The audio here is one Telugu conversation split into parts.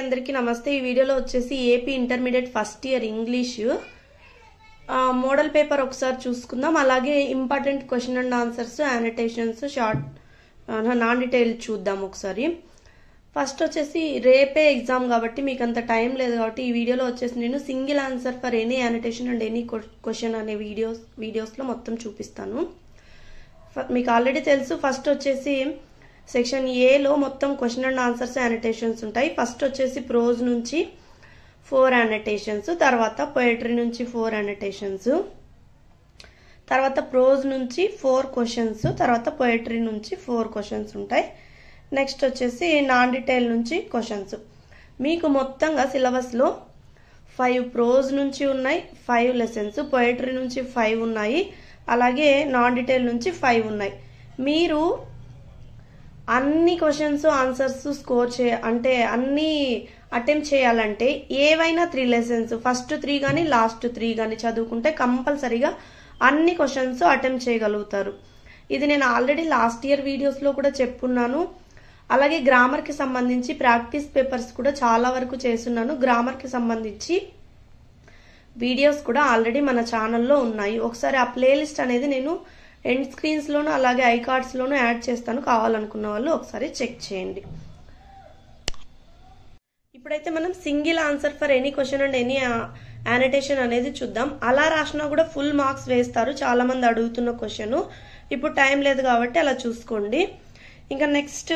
అందరికీ నమస్తే ఈ వీడియోలో వచ్చేసి AP intermediate first year English model paper ఒకసారి చూసుకుందాం అలాగే important question and answers annotations short non detail చూద్దాం ఒకసారి ఫస్ట్ వచ్చేసి రేపే ఎగ్జామ్ కాబట్టి మీకు అంత టైం లేదు కాబట్టి ఈ వీడియోలో వచ్చేసి నేను single answer for any annotation and any question అనే వీడియోస్ వీడియోస్లో మొత్తం చూపిస్తాను ఫ- మీకు ఆల్రెడీ తెలుసు ఫస్ట్ వచ్చేసి సెక్షన్ ఏలో మొత్తం క్వశ్చన్ అండ్ ఆన్సర్స్ యానిటేషన్స్ ఉంటాయి ఫస్ట్ వచ్చేసి ప్రోజ్ నుంచి ఫోర్ యానిటేషన్స్ తర్వాత పోయట్రీ నుంచి ఫోర్ యానిటేషన్స్ తర్వాత ప్రోజ్ నుంచి ఫోర్ క్వశ్చన్స్ తర్వాత పోయట్రీ నుంచి ఫోర్ క్వశ్చన్స్ ఉంటాయి నెక్స్ట్ వచ్చేసి నాన్ డీటెయిల్ నుంచి క్వశ్చన్స్ మీకు మొత్తంగా సిలబస్లో ఫైవ్ ప్రోజ్ నుంచి ఉన్నాయి ఫైవ్ లెసన్స్ పోయట్రీ నుంచి ఫైవ్ ఉన్నాయి అలాగే నాన్ డీటెయిల్ నుంచి ఫైవ్ ఉన్నాయి మీరు అన్ని క్వశ్చన్స్ ఆన్సర్స్ స్కోర్ చే అంటే అన్ని అటెంప్ట్ చేయాలంటే ఏవైనా త్రీ లెసన్స్ ఫస్ట్ త్రీ కానీ లాస్ట్ త్రీ కానీ చదువుకుంటే కంపల్సరీగా అన్ని క్వశ్చన్స్ అటెంప్ట్ చేయగలుగుతారు ఇది నేను ఆల్రెడీ లాస్ట్ ఇయర్ వీడియోస్లో కూడా చెప్పున్నాను అలాగే గ్రామర్కి సంబంధించి ప్రాక్టీస్ పేపర్స్ కూడా చాలా వరకు చేస్తున్నాను గ్రామర్కి సంబంధించి వీడియోస్ కూడా ఆల్రెడీ మన ఛానల్లో ఉన్నాయి ఒకసారి ఆ ప్లేలిస్ట్ అనేది నేను ఎండ్ స్క్రీన్స్లోను అలాగే ఐ కార్డ్స్లోను యాడ్ చేస్తాను కావాలనుకున్న వాళ్ళు ఒకసారి చెక్ చేయండి ఇప్పుడైతే మనం single answer for any question and any annotation అనేది చూద్దాం అలా రాసినా కూడా ఫుల్ మార్క్స్ వేస్తారు చాలా మంది అడుగుతున్న క్వశ్చన్ ఇప్పుడు టైం లేదు కాబట్టి అలా చూసుకోండి ఇంకా నెక్స్ట్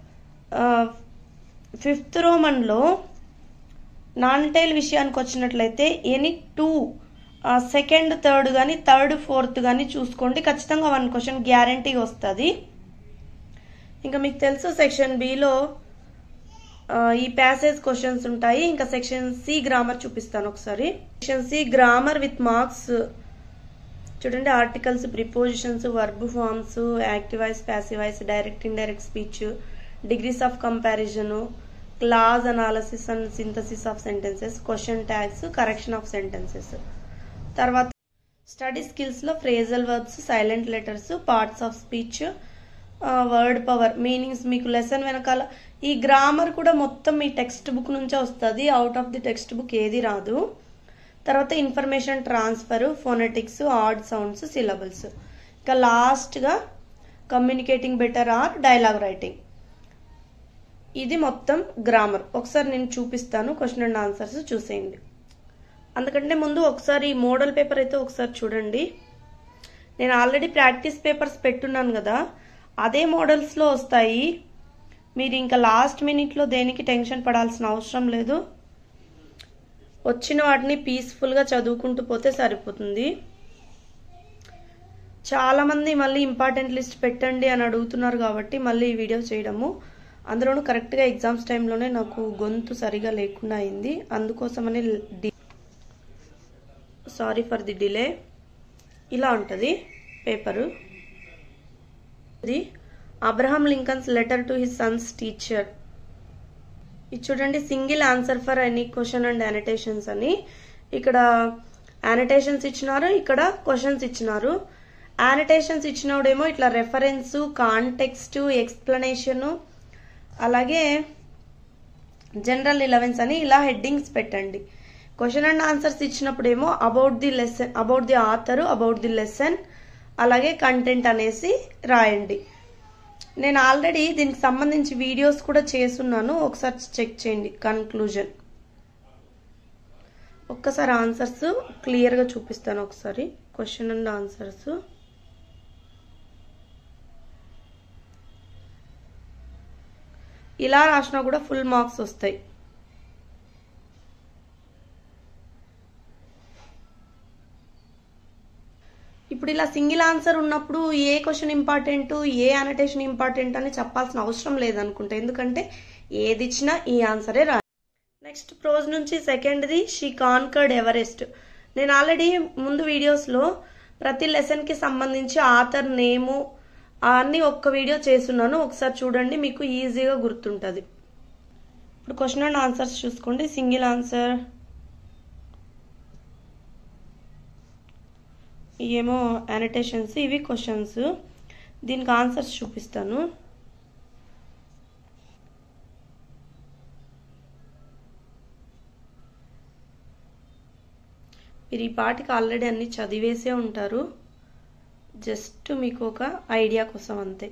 ఫిఫ్త్ రోమన్లో నాన్ టైల్ విషయానికి వచ్చినట్లయితే ఎనీ టూ సెకండ్ థర్డ్ కానీ థర్డ్ ఫోర్త్ కానీ చూసుకోండి ఖచ్చితంగా వన్ క్వశ్చన్ గ్యారంటీగా వస్తుంది ఇంకా మీకు తెలుసు సెక్షన్ బిలో ఈ ప్యాసేజ్ క్వశ్చన్స్ ఉంటాయి ఇంకా సెక్షన్ సి గ్రామర్ చూపిస్తాను ఒకసారి section C grammar with marks చూడండి articles prepositions verb forms active voice passive voice direct indirect speech degrees of comparison clause analysis and synthesis of sentences question tags correction of sentences తర్వాత స్టడీ స్కిల్స్లో phrasal verbs silent letters parts of speech word power meanings మీకు లెసన్ వెనకాల ఈ గ్రామర్ కూడా మొత్తం మీ టెక్స్ట్ బుక్ నుంచే వస్తుంది out of the textbook ఏది రాదు తర్వాత information transfer phonetics odd sounds syllables ఇంకా లాస్ట్గా communicating better or dialogue writing ఇది మొత్తం గ్రామర్ ఒకసారి నేను చూపిస్తాను క్వశ్చన్ అండ్ ఆన్సర్స్ చూసేయండి అందుకంటే ముందు ఒకసారి మోడల్ పేపర్ అయితే ఒకసారి చూడండి నేను ఆల్రెడీ ప్రాక్టీస్ పేపర్స్ పెట్టున్నాను కదా అదే మోడల్స్లో వస్తాయి మీరు ఇంకా లాస్ట్ మినిట్లో దేనికి టెన్షన్ పడాల్సిన అవసరం లేదు వచ్చిన వాటిని పీస్ఫుల్గా చదువుకుంటూ పోతే సరిపోతుంది చాలామంది మళ్ళీ ఇంపార్టెంట్ లిస్ట్ పెట్టండి అని అడుగుతున్నారు కాబట్టి మళ్ళీ ఈ వీడియో చేయడము అందులోనూ కరెక్ట్గా ఎగ్జామ్స్ టైంలోనే నాకు గొంతు సరిగా లేకుండా అయింది అందుకోసమని సారీ ఫర్ ది డిలే ఇలా ఉంటుంది పేపరు ఇది Abraham Lincoln's letter to his son's teacher ఇది చూడండి single answer for any question and annotations అని ఇక్కడ యానిటేషన్స్ ఇచ్చినారు ఇక్కడ క్వశ్చన్స్ ఇచ్చినారు యానిటేషన్స్ ఇచ్చినప్పుడేమో ఇట్లా రెఫరెన్స్ కాంటెక్స్ట్ ఎక్స్ప్లెనేషను అలాగే జనరల్ రిలవెన్స్ అని ఇలా హెడ్డింగ్స్ పెట్టండి క్వశ్చన్ అండ్ ఆన్సర్స్ ఇచ్చినప్పుడేమో about the lesson about the author about the lesson అలాగే కంటెంట్ అనేసి రాయండి నేను ఆల్రెడీ దీనికి సంబంధించి వీడియోస్ కూడా చేస్తున్నాను ఒకసారి చెక్ చేయండి కన్క్లూజన్ ఒక్కసారి ఆన్సర్స్ క్లియర్గా చూపిస్తాను ఒకసారి క్వశ్చన్ అండ్ ఆన్సర్స్ ఇలా రాసినా కూడా ఫుల్ మార్క్స్ వస్తాయి ఇప్పుడు ఇలా సింగిల్ ఆన్సర్ ఉన్నప్పుడు ఏ క్వశ్చన్ ఇంపార్టెంట్ ఏ అనటేషన్ ఇంపార్టెంట్ అని చెప్పాల్సిన అవసరం లేదనుకుంటా ఎందుకంటే ఏది ఇచ్చినా ఈ ఆన్సరే రా నెక్స్ట్ ప్రోజ్ నుంచి సెకండ్ది షీ కాన్కర్డ్ ఎవరెస్ట్ నేను ఆల్రెడీ ముందు వీడియోస్లో ప్రతి లెసన్కి సంబంధించి ఆథర్ నేము అన్నీ ఒక్క వీడియో చేస్తున్నాను ఒకసారి చూడండి మీకు ఈజీగా గుర్తుంటుంది ఇప్పుడు క్వశ్చన్ అండ్ ఆన్సర్స్ చూసుకోండి సింగిల్ ఆన్సర్ ఏమో యానిటేషన్స్ ఇవి క్వశ్చన్స్ దీనికి ఆన్సర్స్ చూపిస్తాను మీరు ఈ పాటికి ఆల్రెడీ అన్ని చదివేసే ఉంటారు జస్ట్ మీకు ఒక ఐడియా కోసం అంతే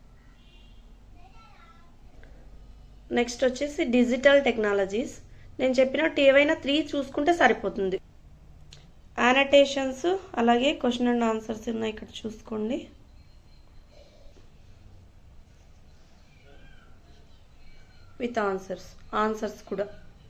నెక్స్ట్ వచ్చేసి డిజిటల్ టెక్నాలజీస్ నేను చెప్పినట్టు ఏవైనా త్రీ చూసుకుంటే సరిపోతుంది యానటేషన్స్ అలాగే క్వశ్చన్ అండ్ ఆన్సర్స్ ఉన్నాయి ఇక్కడ చూసుకోండి విత్ ఆన్సర్స్ ఆన్సర్స్ కూడా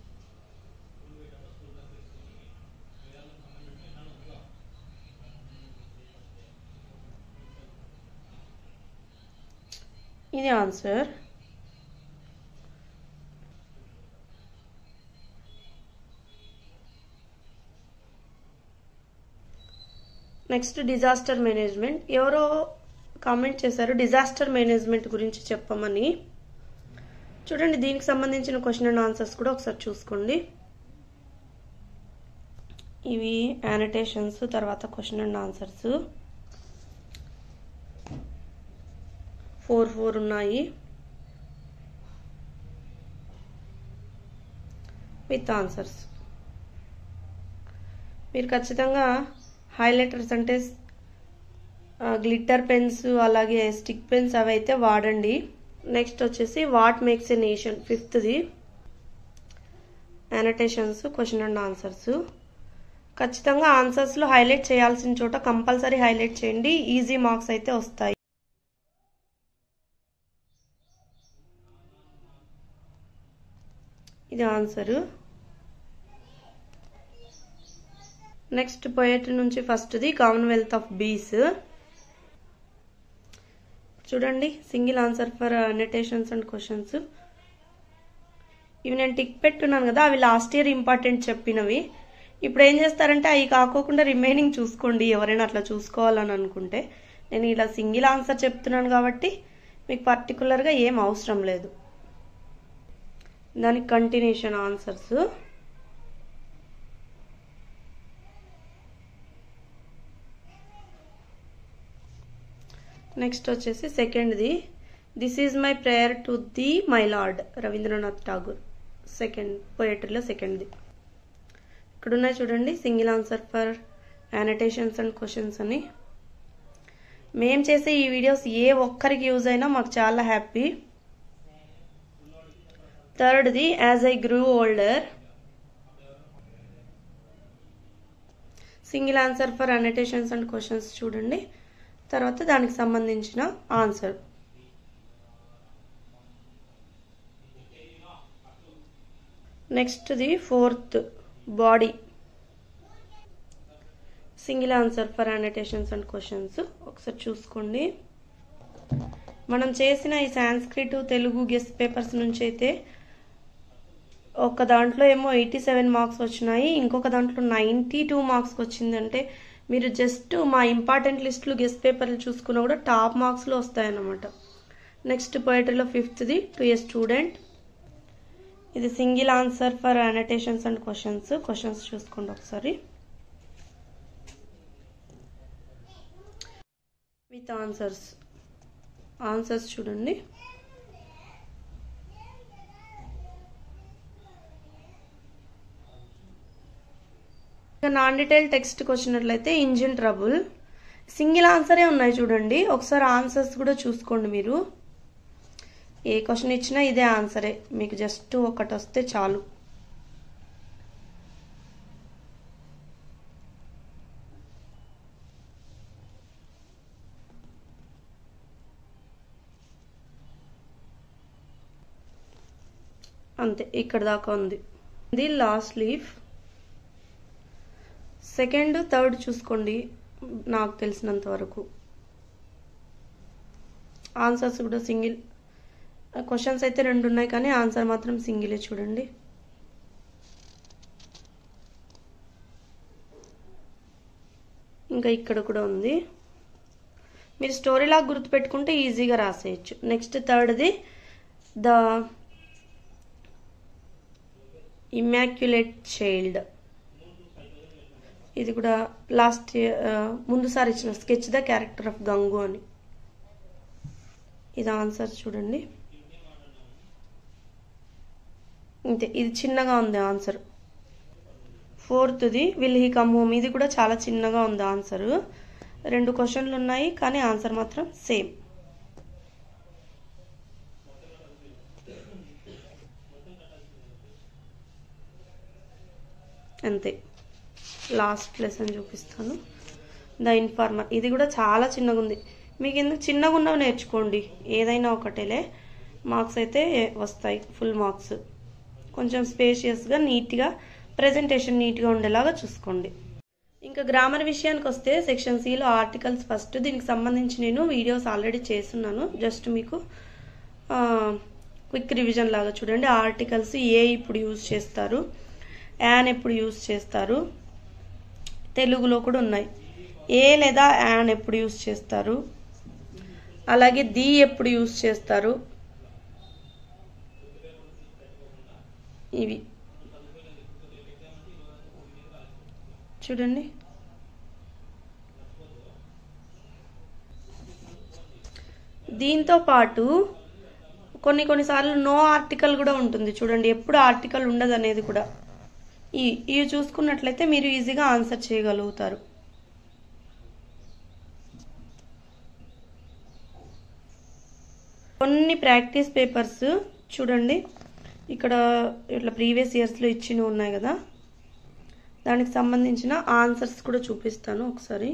ఇది ఆన్సర్ నెక్స్ట్ డిజాస్టర్ మేనేజ్మెంట్ ఎవరో కామెంట్ చేశారు డిజాస్టర్ మేనేజ్మెంట్ గురించి చెప్పమని చూడండి దీనికి సంబంధించిన క్వశ్చన్ అండ్ ఆన్సర్స్ కూడా ఒకసారి చూసుకోండి ఇవి యానిటేషన్స్ తర్వాత question and answers four four ఉన్నాయి విత్ ఆన్సర్స్ మీరు ఖచ్చితంగా హైలైటర్స్ అంటే గ్లిట్టర్ పెన్స్ అలాగే స్టిక్ పెన్స్ అవి అయితే వాడండి నెక్స్ట్ వచ్చేసి వాట్ మేక్స్ ఎ నేషన్ ఫిఫ్త్ది యానటేషన్స్ క్వశ్చన్ అండ్ ఆన్సర్స్ ఖచ్చితంగా ఆన్సర్స్లో హైలైట్ చేయాల్సిన చోట కంపల్సరీ హైలైట్ చేయండి ఈజీ మార్క్స్ అయితే వస్తాయి ఇది ఆన్సరు నెక్స్ట్ పోయట్రీ నుంచి ఫస్ట్ది కామన్వెల్త్ ఆఫ్ బీస్ చూడండి single answer for annotations and questions ఇవి నేను టిక్ పెట్టున్నాను కదా అవి లాస్ట్ ఇయర్ ఇంపార్టెంట్ చెప్పినవి ఇప్పుడు ఏం చేస్తారంటే అవి కాకోకుండా రిమైనింగ్ చూసుకోండి ఎవరైనా అట్లా చూసుకోవాలని అనుకుంటే నేను ఇలా సింగిల్ ఆన్సర్ చెప్తున్నాను కాబట్టి మీకు పర్టికులర్గా ఏం అవసరం లేదు దానికి కంటిన్యూషన్ ఆన్సర్స్ నెక్స్ట్ వచ్చేసి సెకండ్ది this is my prayer to thee my lord Rabindranath Tagore second పోయట్రీలో సెకండ్ది ఇక్కడ ఉన్నాయి చూడండి single answer for annotations and questions అని మేం చేసే ఈ వీడియోస్ ఏ ఒక్కరికి యూజ్ అయినా మాకు చాలా హ్యాపీ థర్డ్ది as I grew older single answer for annotations and questions చూడండి తర్వాత దానికి సంబంధించిన ఆన్సర్ నెక్స్ట్ది fourth body single answer for annotations and questions ఒకసారి చూసుకోండి మనం చేసిన ఈ సాంస్క్రిట్ తెలుగు గెస్ట్ పేపర్స్ నుంచి అయితే ఒక దాంట్లో ఏమో ఎయిటీ సెవెన్ మార్క్స్ వచ్చినాయి ఇంకొక దాంట్లో నైంటీ టూ మార్క్స్కి వచ్చిందంటే మీరు జస్ట్ మా ఇంపార్టెంట్ లిస్టులు గెస్ట్ పేపర్లు చూసుకున్నా కూడా టాప్ మార్క్స్లో వస్తాయన్నమాట నెక్స్ట్ పోయిటరీలో ఫిఫ్త్ది టు ఏ స్టూడెంట్ ఇది single answer for annotations and questions questions చూసుకోండి ఒకసారి విత్ ఆన్సర్స్ ఆన్సర్స్ చూడండి ఇక నాన్ డీటెయిల్ టెక్స్ట్కి వచ్చినట్లయితే ఇంజిన్ ట్రబుల్ సింగిల్ ఆన్సరే ఉన్నాయి చూడండి ఒకసారి ఆన్సర్స్ కూడా చూసుకోండి మీరు ఏ క్వశ్చన్ ఇచ్చినా ఇదే ఆన్సరే మీకు జస్ట్ ఒకటి వస్తే చాలు అంతే ఇక్కడ దాకా ఉంది ఇది లాస్ట్ లీఫ్ సెకండ్ థర్డ్ చూసుకోండి నాకు తెలిసినంత వరకు ఆన్సర్స్ కూడా సింగిల్ క్వశ్చన్స్ అయితే రెండు ఉన్నాయి కానీ ఆన్సర్ మాత్రం సింగిలే చూడండి ఇంకా ఇక్కడ కూడా ఉంది మీరు స్టోరీ లాగా గుర్తుపెట్టుకుంటే ఈజీగా రాసేయచ్చు నెక్స్ట్ థర్డ్ది ద ఇమ్మాక్యులేట్ చైల్డ్ ఇది కూడా లాస్ట్ ముందుసారి ఇచ్చిన sketch the character of Gangu అని ఇది ఆన్సర్ చూడండి ఇంతే ఇది చిన్నగా ఉంది ఆన్సర్ ఫోర్త్ది విల్ హీ కమ్ హోమ్ ఇది కూడా చాలా చిన్నగా ఉంది ఆన్సర్ రెండు క్వశ్చన్లు ఉన్నాయి కానీ ఆన్సర్ మాత్రం సేమ్ అంతే లాస్ట్ లెసన్ చూపిస్తాను ద ఇన్ఫార్మర్ ఇది కూడా చాలా చిన్నగా ఉంది మీకు ఎందుకు చిన్నగా ఉన్నవి నేర్చుకోండి ఏదైనా ఒకటేలే మార్క్స్ అయితే వస్తాయి ఫుల్ మార్క్స్ కొంచెం స్పేషియస్గా నీట్గా ప్రజెంటేషన్ నీట్గా ఉండేలాగా చూసుకోండి ఇంకా గ్రామర్ విషయానికి వస్తే సెక్షన్ సిలో ఆర్టికల్స్ ఫస్ట్ దీనికి సంబంధించి నేను వీడియోస్ ఆల్రెడీ చేస్తున్నాను జస్ట్ మీకు క్విక్ రివిజన్ లాగా చూడండి ఆర్టికల్స్ ఏ ఇప్పుడు యూజ్ చేస్తారు యాన్ ఎప్పుడు యూజ్ చేస్తారు తెలుగులో కూడా ఉన్నాయి ఏ లేదా యాన్ ఎప్పుడు యూజ్ చేస్తారు అలాగే ది ఎప్పుడు యూజ్ చేస్తారు ఇవి చూడండి దీంతో పాటు కొన్ని కొన్నిసార్లు నో ఆర్టికల్ కూడా ఉంటుంది చూడండి ఎప్పుడు ఆర్టికల్ ఉండదు అనేది కూడా ఈ ఇవి చూసుకున్నట్లయితే మీరు ఈజీగా ఆన్సర్ చేయగలుగుతారు కొన్ని ప్రాక్టీస్ పేపర్స్ చూడండి ఇక్కడ ఇట్లా ప్రీవియస్ ఇయర్స్లో ఇచ్చినవి ఉన్నాయి కదా దానికి సంబంధించిన ఆన్సర్స్ కూడా చూపిస్తాను ఒకసారి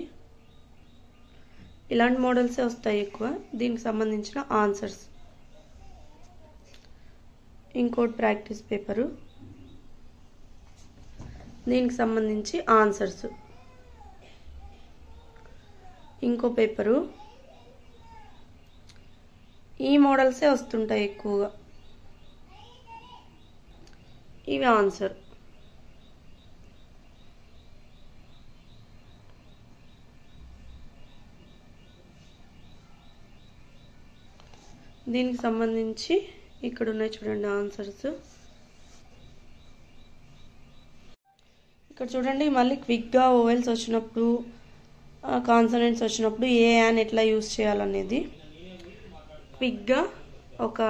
ఇలాంటి మోడల్సే వస్తాయి ఎక్కువ దీనికి సంబంధించిన ఆన్సర్స్ ఇంకోటి ప్రాక్టీస్ పేపరు దీనికి సంబంధించి ఆన్సర్స్ ఇంకో పేపరు ఈ మోడల్సే వస్తుంటాయి ఎక్కువగా ఇవి ఆన్సర్ దీనికి సంబంధించి ఇక్కడ ఉన్నాయి చూడండి ఆన్సర్స్ ఇక్కడ చూడండి మళ్ళీ క్విక్గా ఓవెల్స్ వచ్చినప్పుడు కాన్సనెంట్స్ వచ్చినప్పుడు ఏ యాన్ ఎట్లా యూస్ చేయాలనేది క్విక్గా ఒక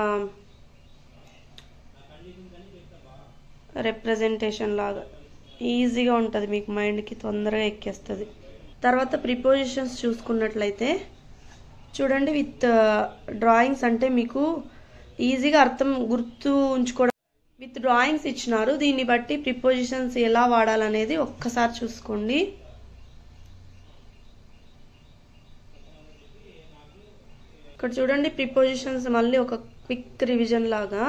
రిప్రజెంటేషన్ లాగా ఈజీగా ఉంటుంది మీకు మైండ్కి తొందరగా ఎక్కేస్తుంది తర్వాత ప్రిపోజిషన్స్ చూసుకున్నట్లయితే చూడండి విత్ డ్రాయింగ్స్ అంటే మీకు ఈజీగా అర్థం గుర్తు ఉంచుకోవడం విత్ డ్రాయింగ్స్ ఇచ్చినారు దీన్ని బట్టి ప్రిపోజిషన్స్ ఎలా వాడాలనేది ఒక్కసారి చూసుకోండి ఇక్కడ చూడండి ప్రిపోజిషన్స్ మళ్ళీ ఒక క్విక్ రివిజన్ లాగా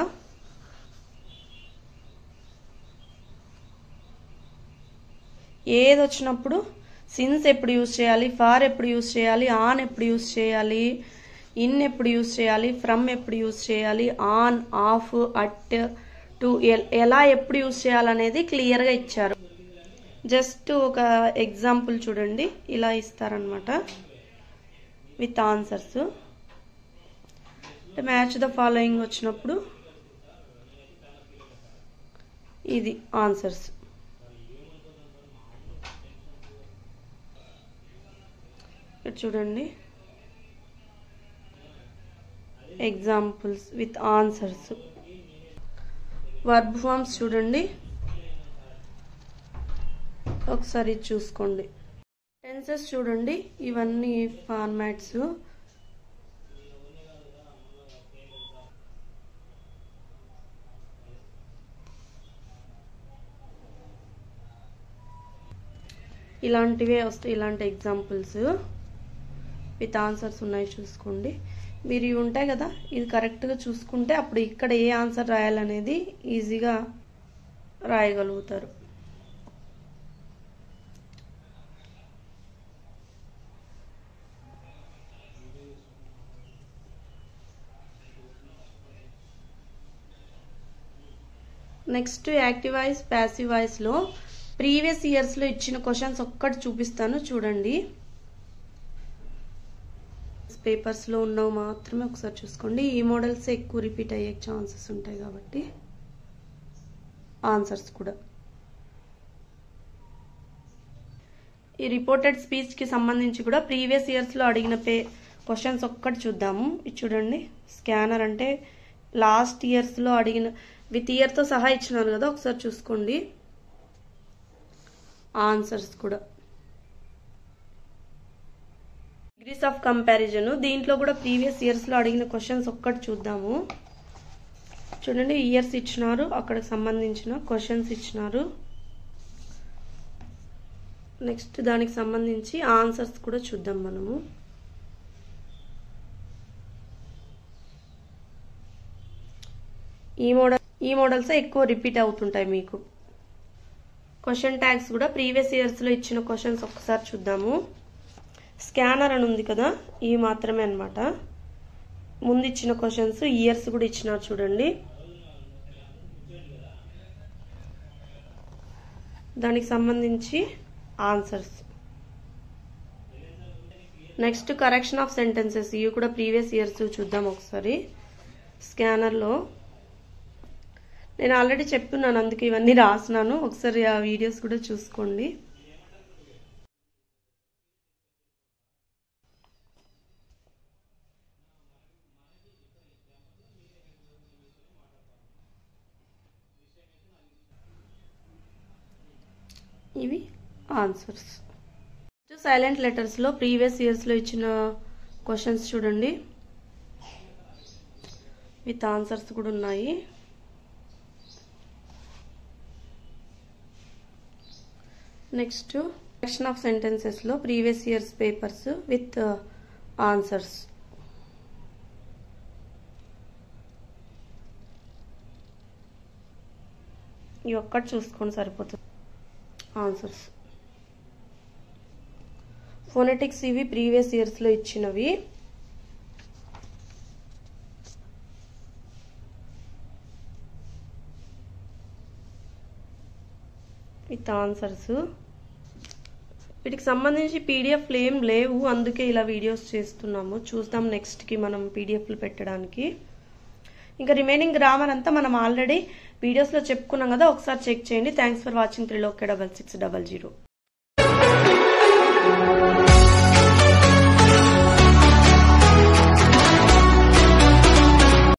ఏది వచ్చినప్పుడు సిన్స్ ఎప్పుడు యూస్ చేయాలి ఫార్ ఎప్పుడు యూస్ చేయాలి ఆన్ ఎప్పుడు యూస్ చేయాలి ఇన్ ఎప్పుడు యూస్ చేయాలి ఫ్రమ్ ఎప్పుడు యూస్ చేయాలి ఆన్ ఆఫ్ అట్ టు ఎలా ఎప్పుడు యూస్ చేయాలనేది క్లియర్గా ఇచ్చారు జస్ట్ ఒక ఎగ్జాంపుల్ చూడండి ఇలా ఇస్తారనమాట with answers match the following వచ్చినప్పుడు ఇది ఆన్సర్స్ ఇక్కడ చూడండి examples with answers verb forms చూడండి ఒకసారి చూసుకోండి టెన్సెస్ చూడండి ఇవన్నీ ఫార్మాట్స్ ఇలాంటివే వస్తాయి ఇలాంటి ఎగ్జాంపుల్స్ విత్ ఆన్సర్స్ ఉన్నాయి చూసుకోండి మీరు ఇవి ఉంటాయి కదా ఇది కరెక్ట్గా చూసుకుంటే అప్పుడు ఇక్కడ ఏ ఆన్సర్ రాయాలనేది ఈజీగా రాయగలుగుతారు నెక్స్ట్ యాక్టివ్ వాయిస్ ప్యాసివ్ వాయిస్లో ప్రీవియస్ ఇయర్స్లో ఇచ్చిన క్వశ్చన్స్ ఒక్కటి చూపిస్తాను చూడండి పేపర్స్లో ఉన్నవి మాత్రమే ఒకసారి చూసుకోండి ఈ మోడల్స్ ఎక్కువ రిపీట్ అయ్యే ఛాన్సెస్ ఉంటాయి కాబట్టి ఆన్సర్స్ కూడా ఈ రిపోర్టెడ్ స్పీచ్కి సంబంధించి కూడా ప్రీవియస్ ఇయర్స్లో అడిగిన పే క్వశ్చన్స్ ఒక్కటి చూద్దాము ఇది చూడండి స్కానర్ అంటే లాస్ట్ ఇయర్స్లో అడిగిన విత్ ఇయర్తో సహా ఇచ్చినారు కదా ఒకసారి చూసుకోండి ఆన్సర్స్ కూడా డిగ్రీస్ ఆఫ్ కంపారిజన్ దీంట్లో కూడా ప్రీవియస్ ఇయర్స్లో అడిగిన క్వశ్చన్స్ ఒక్కటి చూద్దాము చూడండి ఇయర్స్ ఇచ్చినారు అక్కడికి సంబంధించిన క్వశ్చన్స్ ఇచ్చినారు నెక్స్ట్ దానికి సంబంధించి ఆన్సర్స్ కూడా చూద్దాం మనము ఈ మోడల్ ఈ మోడల్స్ ఎక్కువ రిపీట్ అవుతుంటాయి మీకు క్వశ్చన్ ట్యాగ్స్ కూడా ప్రీవియస్ ఇయర్స్లో ఇచ్చిన క్వశ్చన్స్ ఒక్కసారి చూద్దాము స్కానర్ అని ఉంది కదా ఇవి మాత్రమే అనమాట ముందు ఇచ్చిన క్వశ్చన్స్ ఇయర్స్ కూడా ఇచ్చినారు చూడండి దానికి సంబంధించి answers next correction of sentences ఇవి కూడా ప్రీవియస్ ఇయర్స్ చూద్దాం ఒకసారి స్కానర్లో నేను ఆల్రెడీ చెప్తున్నాను అందుకే ఇవన్నీ రాసినాను ఒకసారి ఆ వీడియోస్ కూడా చూసుకోండి ఇవి ఆన్సర్స్ సైలెంట్ లెటర్స్లో ప్రీవియస్ ఇయర్స్లో ఇచ్చిన క్వశ్చన్స్ చూడండి విత్ ఆన్సర్స్ కూడా ఉన్నాయి నెక్స్ట్ సెక్షన్ ఆఫ్ సెంటెన్సెస్లో previous years papers with answers ఇవి ఒక్కటి చూసుకొని సరిపోతుంది ఆన్సర్స్ ఫోనెటిక్స్ ఇవి ప్రీవియస్ ఇయర్స్లో ఇచ్చినవి విత్ ఆన్సర్స్ వీటికి సంబంధించి పీడిఎఫ్లు ఏం లేవు అందుకే ఇలా వీడియోస్ చేస్తున్నాము చూద్దాం నెక్స్ట్కి మనం పీడిఎఫ్లు పెట్టడానికి ఇంకా రిమైనింగ్ గ్రామర్ అంతా మనం ఆల్రెడీ వీడియోస్లో చెప్పుకున్నాం కదా ఒకసారి చెక్ చేయండి థ్యాంక్స్ ఫర్ వాచింగ్ త్రీ లోకే డబల్ సిక్స్ డబల్ జీరో